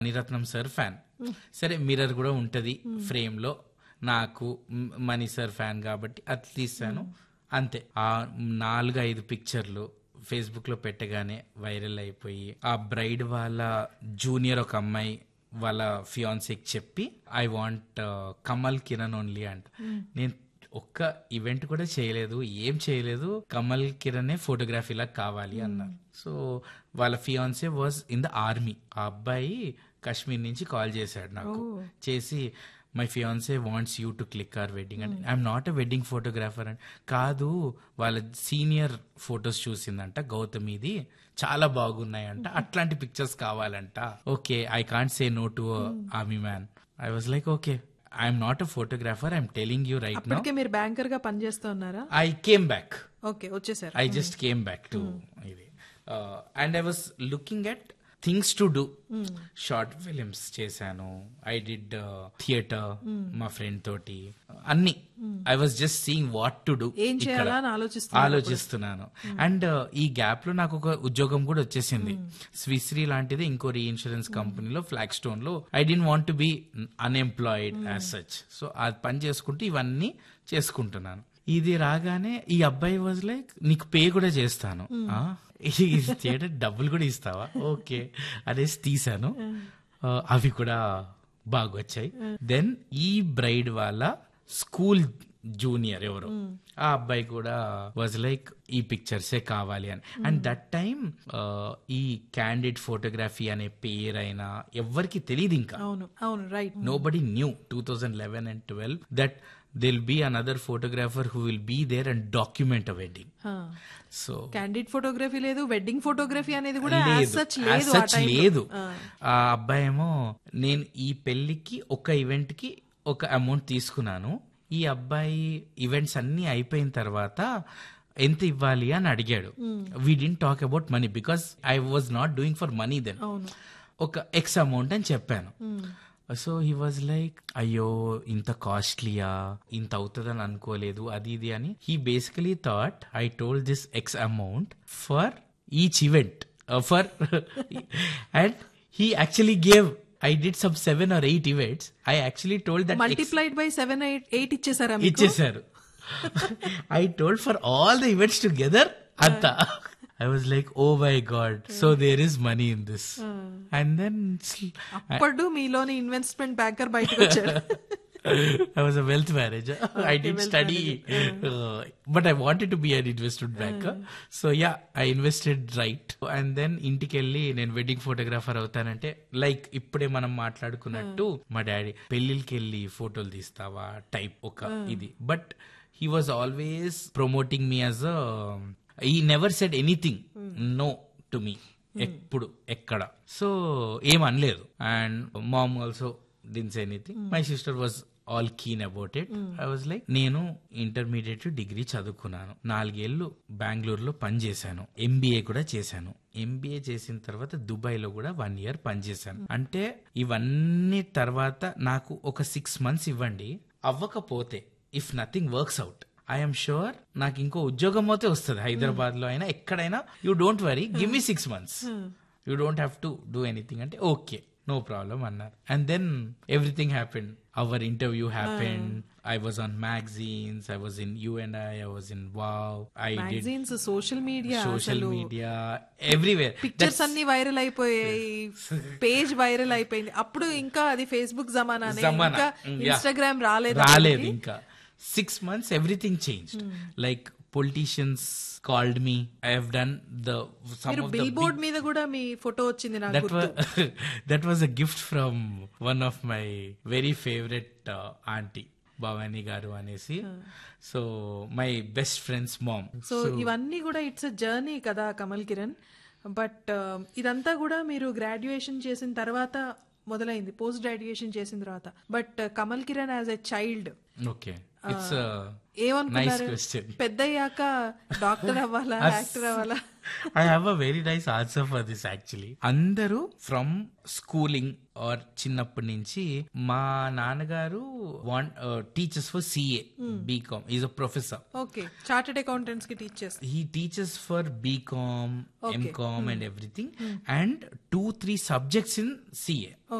Mani Ratnam sir fan సరే mirror కూడా ఉంటది ఫ్రేమ్ లో నాకు మ్, మణి సార్ ఫ్యాన్ కాబట్టి అది తీసాను అంతే ఆ నాలుగు ఐదు పిక్చర్లు ఫేస్బుక్ లో పెట్టగానే వైరల్ అయిపోయి ఆ బ్రైడ్ వాళ్ళ జూనియర్ ఒక అమ్మాయి వాళ్ళ ఫియాన్సీకి చెప్పి I want Kamal Kiran only అంట నేను ఒక్క ఈవెంట్ కూడా చేయలేదు ఏం చేయలేదు కమల్ కిరణే ఫోటోగ్రఫీలా కావాలి అన్నారు సో వాళ్ళ fiance was in the army ఆ అబ్బాయి కాశ్మీర్ నుంచి కాల్ చేశాడు నాకు చేసి my fiance wants you to click our wedding అంటే I'm not a wedding photographer అని కాదు వాళ్ళ సీనియర్ ఫొటోస్ చూసిందంట గౌతమిది చాలా బాగున్నాయంట అట్లాంటి పిక్చర్స్ కావాలంట okay I can't say no to army man I was like okay I'm not a photographer I'm telling you right now ఇప్పటికే మీరు banker గా పనిచేస్తూ ఉన్నారా ఐ కేమ్ బ్యాక్ ఓకే వచ్చేసారు I just came back to ఇది and I was looking at things to do short films చేశాను I did theater మా friend తోటి అన్ని I was just seeing what to do ఏం చేయాలా అని ఆలోచిస్తున్నారు ఆలోచిస్తున్నాను అండ్ ఈ గ్యాప్ లో నాకు ఒక ఉద్యోగం కూడా వచ్చేసింది స్విస్రీ లాంటిది ఇంకో ఇన్సూరెన్స్ కంపెనీలో ఫ్లాగ్ స్టోన్ లో I didn't want to be unemployed as such so అది పని చేసుకుంటూ ఇవన్నీ చేసుకుంటున్నాను ఇది రాగానే ఈ అబ్బాయి వాజ్ లైక్ నీకు పే కూడా చేస్తాను ఆ? ఇది చేయడం డబ్బులు కూడా ఇస్తావా ఓకే అనేసి తీసాను ఆ, అవి కూడా బాగా వచ్చాయి దెన్ ఈ బ్రైడ్ వాళ్ళ స్కూల్ జూనియర్ ఎవరు ఆ అబ్బాయి కూడా వాజ్ లైక్ ఈ పిక్చర్సే కావాలి అని అండ్ దట్ టైమ్ ఈ క్యాండిడ్ ఫోటోగ్రఫీ అనే పేరైనా ఎవ్వరికి తెలియదు ఇంకా అవును అవును right nobody knew 2011 and 12 that there'll be another photographer who will be there and document a wedding so candid photography లేదు వెడ్డింగ్ ఫోటోగ్రఫీ అనేది కూడా లేదు సచ్ as లేదు ఆ such time లో. లేదు ఆ. ఆ అబ్బాయి ఏమో నేను ఈ పెళ్లికి ఒక ఈవెంట్ కి ఒక అమౌంట్ తీసుకున్నాను ఈ అబ్బాయి ఈవెంట్స్ అన్ని అయిపోయిన తర్వాత ఎంత ఇవ్వాలి అని అడిగాడు we didn't talk about money because I was not doing for money then అవును ఒక ఎక్స్ అమౌంట్ అని చెప్పాను సో హీ వాజ్ లైక్ అయ్యో ఇంత కాస్ట్లీయా ఇంత అవుతుందని అనుకోలేదు అది ఇది అని he basically thought I told this x amount for each event for and he actually gave I did some seven or eight events I actually told that multiplied by seven eight eight ఇచ్చేసారా మీకు ఇచ్చేసారు I told for all the events together అంత I was like oh my god so there is money in this and then అప్పుడు మీలోని investment banker బయటకు వచ్చాడు I was a wealth manager. I did study, uh, but I wanted to be an investment banker. So yeah, I invested right. And then ఇంటికి వెళ్ళి నేను wedding photographer అవుతానంటే like ఇప్పుడే మనం మాట్లాడుకున్నట్టు మా డాడీ పెళ్లికి వెళ్ళి ఫోటోలు తీస్తావా టైప్ ఒక ఇది but he was always promoting me as he never said anything no to me ఎప్పుడు ఎక్కడ సో ఏం అనలేదు and mom also didn't anything my sister was all keen about it I was like నేను intermediate degree చదువుకున్నాను నాలుగేళ్లు బెంగళూరులో పనిచేశాను MBA కూడా చేశాను ఎంబీఏ చేసిన తర్వాత దుబాయ్ లో కూడా వన్ ఇయర్ పనిచేశాను అంటే ఇవన్నీ తర్వాత నాకు ఒక సిక్స్ మంత్స్ ఇవ్వండి అవ్వకపోతే if nothing works out I'm sure నాకు ఇంకో ఉద్యోగం అయితే వస్తుంది హైదరాబాద్ లో అయినా ఎక్కడైనా you don't worry give me six months you don't have to do anything అంటే ఓకే నో ప్రాబ్లం అన్నారు and then everything happened our interview happened I was on magazines I was in you and I I was in wow I did magazines social media social media everywhere pictures అన్ని viral అయిపోయాయి page viral అయిపోయింది అప్పుడు ఇంకా అది Facebook జమానానే జమానా. ఇంకా Mm, yeah. Instagram రాలేదు రాలేదు అప్పటికి. ఇంకా six months everything change like politicians called me I have done the some మీరు ఆఫ్ బిల్ ద బోర్డ్ మీద కూడా మీ ఫోటో వచ్చింది నాకు that గుర్తు was that was a gift from one of my very favorite uh, auntie Bhavani garu అనేసి so my best friends mom so ఇవన్నీ కూడా it's a journey కదా కమల్ కిరణ్ బట్ ఇదంతా కూడా మీరు గ్రాడ్యుయేషన్ చేసిన తర్వాత మొదలైంది పోస్ట్ గ్రాడ్యుయేషన్ చేసిన తర్వాత but Kamal Kiran as a child okay it's nice ఏమనుకున్నారు క్వశ్చన్ పెద్దయ్యాక డాక్టర్ అవ్వాలా యాక్టర్ అవ్వాలా I have a very nice answer for this actually అందరూ ఫ్రమ్ స్కూలింగ్ ఆర్ చిన్నప్పటి నుంచి మా నాన్నగారు want teachers for CA BCom is a professor okay chartered accountants కి టీచ్ చేస్తారు he teaches for bcom mcom and everything and two three subjects in ca